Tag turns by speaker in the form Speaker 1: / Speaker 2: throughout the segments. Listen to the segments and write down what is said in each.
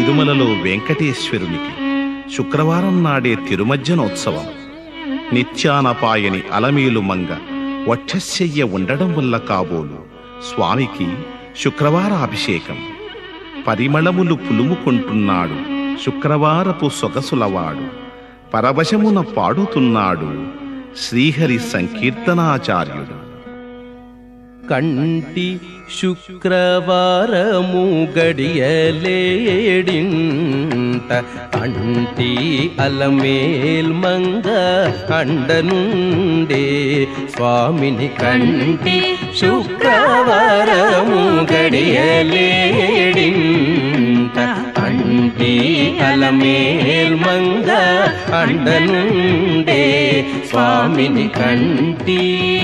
Speaker 1: తిరుమలలో వెంకటేశ్వరునికి శుక్రవారం నాడే తిరుమజ్జనోత్సవం నిత్యానపాయని అలమేలు మంగ వక్షశయ్య ఉండడం వల్ల కాబోలు స్వామికి శుక్రవార అభిషేకం పరిమళములు పులుముకుంటున్నాడు శుక్రవారపు సొగసులవాడు పరవశమున పాడుతున్నాడు శ్రీహరి సంకీర్తనాచార్యుడు
Speaker 2: కంటి శుక్రవారము గడియలేడింట అంటి అలమేల్ మంగ అండనుండే స్వామిని కంటి శుక్రవారము గడియలేడింట అంటి అలమేల్ మంగ అండనుండే స్వామిని కంటి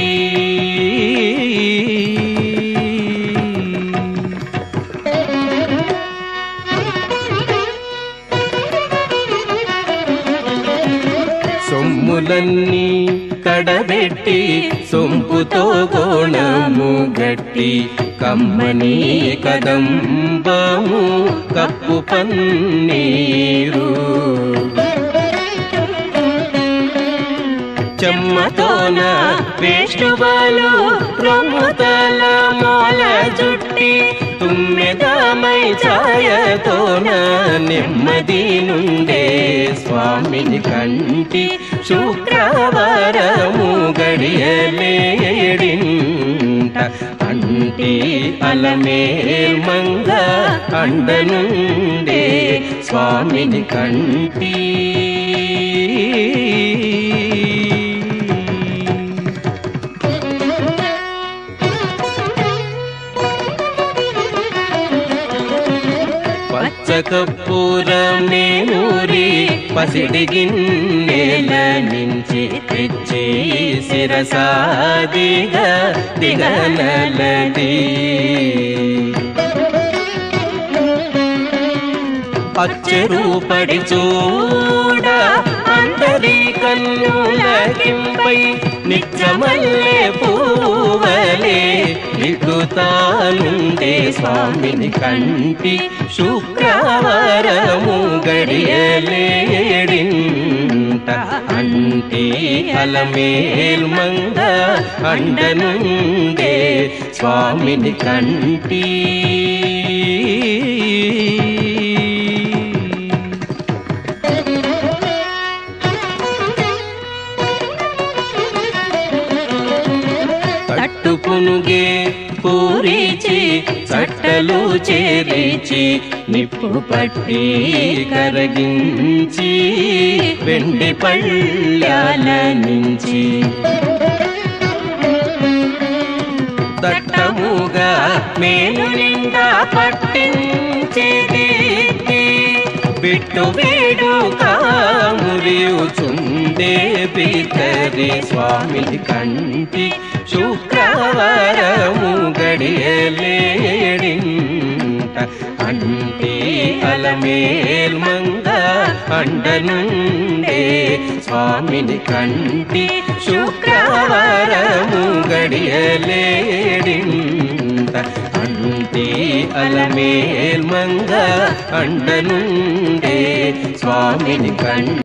Speaker 2: సొమ్ములన్నీ కడబెట్టి సొంపుతో గోణము గట్టి కమ్మని కదంబము కప్పు పన్నీరు చెమ్మతోన వేష్టువాలు రొమ్ముతల మాల జుట్టి తుమ్మెదమై ఛాయతోన నెమ్మది నుండే స్వామిని కంటి శుక్రవారము గడియలేడింట అంటి అలమేల్ మంగ అండనుండే స్వామిని కంటి పచ్చకప్పూరమేనూరి పసిడి గిన్నెల నుంచి తెచ్చి శిరసాదిగా దిగనలది అచ్చరూపడి చూడ అందరి కన్నులకింపై నిత్యమల్లే పూవలే ఇటుతానుండే స్వామిని కంటి శుక్రవారము గడియలేడింట అంటే అలమేల్ మంగ అండనుండే స్వామిని కంటి తట్టుకునుగే పూరిచి చట్టలు చేరిచి నిప్పు పట్టి కరగించి వెండి పళ్ళాల నుంచి దట్టముగా మేలు నిండా పట్టించేది బిట్టు వేడు కామురియుచుండే పితరి స్వామిని కంటి శుక్రవారము గడియలేడింట అంటి అలమేల్ మంగ అండనుండే స్వామిని కంటి శుక్రవారము గడియలేడింట అంటి అలమేల్ మంగ అండనుండే స్వామిని కంటి